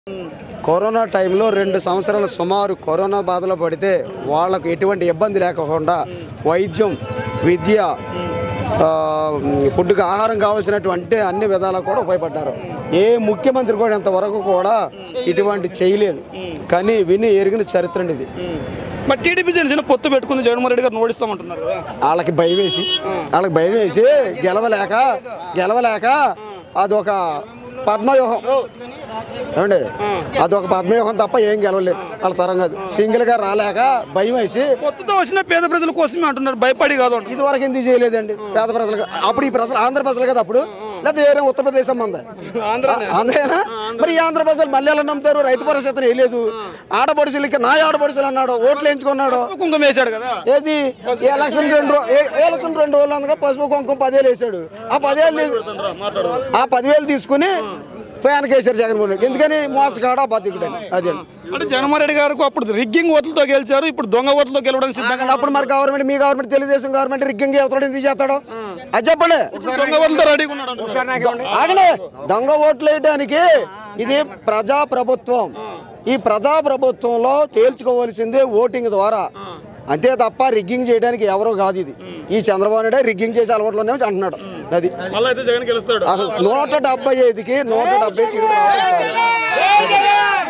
Corona టైంలో రెండు సంవత్సరాల సుమారు కరోనా బాధలో పడితే వాళ్ళకు ఎటువంటి ఇబ్బంది లేకుండా వైద్యం విద్య ఆ, ఫుడ్కి ఆహారం కావాల్సినటువంటి అన్ని విధాలా కూడా ఉపయోగపడ్డారు ఏ ముఖ్యమంత్రి కూడా ఇంతవరకు కూడా ఇటువంటి చేయలేదు కానీ విని ఎరిగిన చరిత్ర అండి ఇది మరి టీడీపీ జనసేన పొత్తు పెట్టుకుంది జగన్మోహన్ రెడ్డి గారు ఓడిస్తామంటున్నారు కదా వాళ్ళకి భయం వేసి వాళ్ళకి భయం వేసి గెలవలేక గెలవలేక అదొక పద్మవ్యూహం ఏమండి అదొక పద్మవ్యూహం తప్ప ఏం గెలవలేదు వాళ్ళ తరం కాదు సింగిల్గా రాలేక భయం వేసి పొత్తుతో వచ్చిన పేద ప్రజల కోసమే అంటున్నారు భయపడి కాదు అంటున్నారు. ఇది వరకు ఎందుకు చేయలేదండి పేద ప్రజలకు అప్పుడు ఈ ప్రజలు ఆంధ్ర ప్రజలు కదా అప్పుడు లేకపోతే వేరే ఉత్తరప్రదేశ్ మంద ఆంధ్రానే. ఆంధ్రేనా మరి ఈ ఆంధ్ర ప్రజలు మళ్ళీ ఎలా నమ్ముతారు రైతు భరోసా వేయలేదు ఆడపడుచులకి నా ఆడపడుచులు అన్నాడు ఓట్లు ఎంచుకున్నాడు కుంకుమ వేశాడు కదా ఏది ఈ ఎలక్షన్ రెండు రో- ఏ- ఎలక్షన్ రెండు రోజులు అందుగా పసుపు కుంకుమ పదేలు వేసాడు ఆ పదేలు తీ- ఆ పదివేలు తీసుకుని ఫ్యాన్కి వేసారు జగన్మోహన్ రెడ్డి ఎందుకని మోసగాడు బతికుడు అని అదే అంటే జగన్మోహన్ రెడ్డి గారికి అప్పుడు రిగ్గింగ్ ఓట్లతో గెలిచారు ఇప్పుడు దొంగ ఓట్లతో గెలవడానికి సిద్ధంగా అప్పుడు మరి గవర్నమెంట్ మీ గవర్నమెంట్ తెలుగుదేశం గవర్నమెంట్ రిగ్గింగ్ అవుతాడు ఎందుకు చేస్తాడు అది చెప్పండి దొంగ ఓట్లతో రెడీగా ఉన్నాడు అంటున్నారు. ఆగండి దొంగ ఓట్లు వేయడానికి ఇది ప్రజా ప్రభుత్వం ఈ ప్రజా ప్రభుత్వంలో తేల్చుకోవాల్సిందే ఓటింగ్ ద్వారా అంతే తప్ప రిగ్గింగ్ చేయడానికి ఎవరో కాదు ఇది ఈ చంద్రబాబు నాయుడు రిగ్గింగ్ చేసే అలవాట్లు ఉన్నాయని అంటున్నాడు అది మళ్ళీ అయితే జగన్ గెలుస్తాడు అసలు నూట డెబ్బై ఐదుకి నూట డెబ్బై సీట్లు రావడం కాదు.